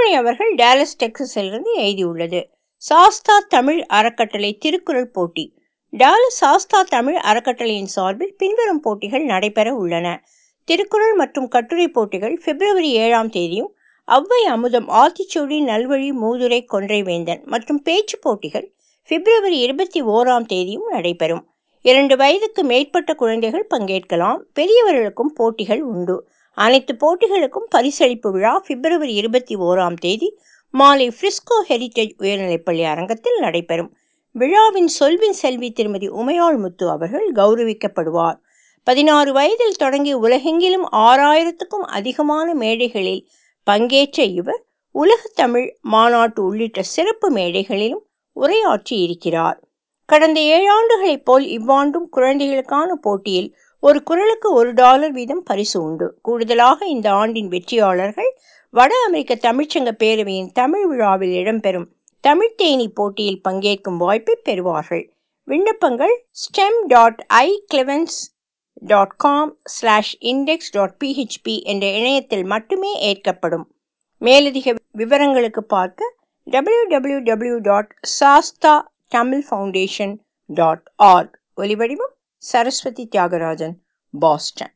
அன்புமணி அவர்கள் டேலஸ் டெக்சஸிலிருந்து எழுதியுள்ளது சாஸ்தா தமிழ் அறக்கட்டளை திருக்குறள் போட்டி டாலஸ் சாஸ்தா தமிழ் அறக்கட்டளையின் சார்பில் பின்வரும் போட்டிகள் நடைபெற உள்ளன திருக்குறள் மற்றும் கட்டுரை போட்டிகள் பிப்ரவரி ஏழாம் தேதியும் ஔவை அமுதம் ஆத்திச்சூடி நல்வழி மூதுரை கொன்றைவேந்தன் மற்றும் பேச்சு போட்டிகள் பிப்ரவரி இருபத்தி ஓராம் தேதியும் நடைபெறும் இரண்டு வயதுக்கு மேற்பட்ட குழந்தைகள் பங்கேற்கலாம் பெரியவர்களுக்கும் போட்டிகள் உண்டு அனைத்து போட்டிகளுக்கும் பரிசளிப்பு விழா பிப்ரவரி இருபத்தி ஓராம் தேதி மாலை பிரிஸ்கோ ஹெரிட்டேஜ் உயர்நிலைப்பள்ளி அரங்கத்தில் நடைபெறும் விழாவின் சொல்வின் செல்வி திருமதி உமையாள் முத்து அவர்கள் கௌரவிக்கப்படுவார் பதினாறு வயதில் தொடங்கி உலகெங்கிலும் ஆறாயிரத்துக்கும் அதிகமான மேடைகளில் பங்கேற்ற இவர் உலக தமிழ் மாநாட்டு உள்ளிட்ட சிறப்பு மேடைகளிலும் உரையாற்றி இருக்கிறார் கடந்த ஏழாண்டுகளைப் போல் இவ்வாண்டும் குழந்தைகளுக்கான போட்டியில் ஒரு குரலுக்கு ஒரு டாலர் வீதம் பரிசு உண்டு கூடுதலாக இந்த ஆண்டின் வெற்றியாளர்கள் வட அமெரிக்க தமிழ்ச்சங்க பேரவையின் தமிழ் விழாவில் இடம்பெறும் தமிழ்த்தேனி போட்டியில் பங்கேற்கும் வாய்ப்பை பெறுவார்கள் விண்ணப்பங்கள் stem dot I clevens dot com slash index dot PHP என்ற இணையத்தில் மட்டுமே ஏற்கப்படும் மேலதிக விவரங்களுக்கு பார்க்க W W W dot Sastha Tamil foundation dot org ஒலிவடிவம் சரஸ்வதி தியாகராஜன் பாஸ்டன்